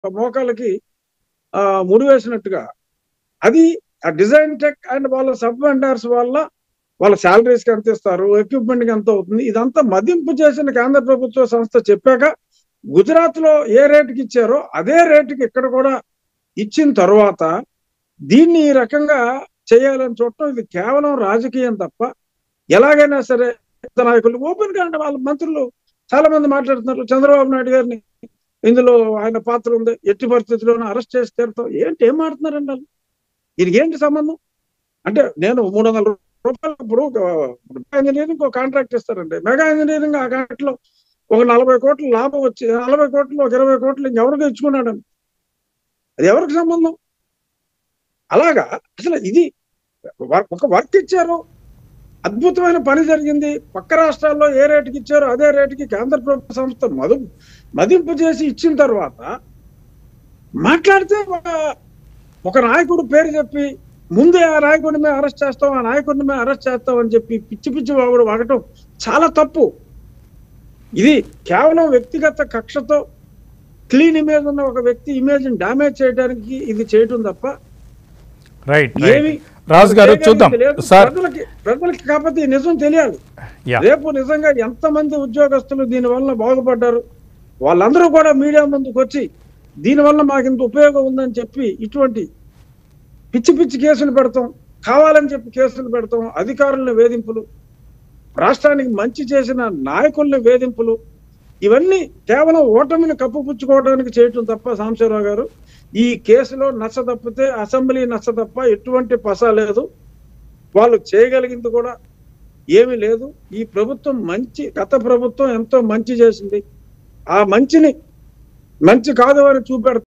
మోకాళ్ళకి ఆ, ముడివేసినట్టుగా అది ఆ డిజైన్ టెక్ అండ్ వాళ్ళ సబ్ వెండర్స్ వల్ల వాళ్ళ శాలరీస్ కి ఎంత ఇస్తారు ఎక్విప్మెంట్ కి ఎంత అవుతుంది ఇదంతా మదింపు చేసిన కేంద్ర ప్రభుత్వ సంస్థ చెప్పాక గుజరాత్ లో ఏ రేటుకి ఇచ్చారో అదే రేటుకి ఇక్కడ కూడా ఇచ్చిన తర్వాత దీన్ని ఈ రకంగా చేయాలని చూడటం ఇది కేవలం రాజకీయం తప్ప ఎలాగైనా సరే పెద్ద నాయకులు ఓపెన్ గా అంటే వాళ్ళ మంత్రులు చాలా మంది మాట్లాడుతున్నారు చంద్రబాబు నాయుడు గారిని ఇందులో ఆయన పాత్ర ఉంది ఎట్టి పరిస్థితుల్లోనూ అరెస్ట్ చేసి తీరుతాం ఏంటి ఏం మాట్లాడుతున్నారండి వాళ్ళు దీనికి ఏంటి సంబంధం అంటే నేను మూడు వందల రూపాయలు ఇప్పుడు ఒక మెగా ఇంజనీరింగ్ ఒక కాంట్రాక్ట్ ఇస్తారండి మెగా ఇంజనీరింగ్ ఆ కాంట్రాక్ట్ లో ఒక నలభై కోట్ల లాభం వచ్చి నలభై కోట్లు ఒక ఇరవై కోట్లు ఇంకెవరికి ఇచ్చుకున్నాడని అది ఎవరికి సంబంధం అలాగా అసలు ఇది వర్- ఒక వర్క్ ఇచ్చారు అద్భుతమైన పని జరిగింది పక్క రాష్ట్రాల్లో ఏ రేటుకి ఇచ్చారో అదే రేటుకి కేంద్ర ప్రభుత్వ సంస్థ మదు మదింపు చేసి ఇచ్చిన తర్వాత మాట్లాడితే ఒక ఒక నాయకుడు పేరు చెప్పి ముందే ఆ నాయకుడిని మేము అరెస్ట్ చేస్తాం ఆ నాయకుడిని మేము అరెస్ట్ చేస్తాం అని చెప్పి పిచ్చి పిచ్చి వాగుడు వాగటం చాలా తప్పు ఇది కేవలం వ్యక్తిగత కక్షతో క్లీన్ ఇమేజ్ ఉన్న ఒక వ్యక్తి ఇమేజ్ డామేజ్ చేయడానికి ఇది చేయటం తప్ప రైట్ ఏమి రాజు గారు చూద్దాం లేదు. సార్ ప్రజలకి ప్రజలకి కాకపోతే ఈ నిజం తెలియాలి యా రేపు నిజంగా ఎంతమంది ఉద్యోగస్తులు దీని వల్ల బాగుపడ్డారు వాళ్ళందరూ కూడా మీడియా ముందుకు వచ్చి దీని వల్ల మాకు ఇంత ఉపయోగం ఉందని చెప్పి ఇటువంటి పిచ్చి పిచ్చి కేసులు పెడతాం కావాలని చెప్పి కేసులు పెడతాం అధికారులను వేధింపులు రాష్ట్రానికి మంచి చేసిన నాయకుల్ని వేధింపులు ఇవన్నీ కేవలం ఓటమిని కప్పుపుచ్చుకోవడానికి చేయటం తప్ప సాంబశివరావు గారు ఈ కేసులో నచ్చ తప్పితే అసెంబ్లీ నచ్చ తప్ప ఎటువంటి పస లేదు వాళ్ళు చేయగలిగింది కూడా ఏమీ లేదు ఈ ప్రభుత్వం మంచి గత ప్రభుత్వం ఎంతో మంచి చేసింది ఆ మంచిని మంచి కాదు అని చూపెడతాం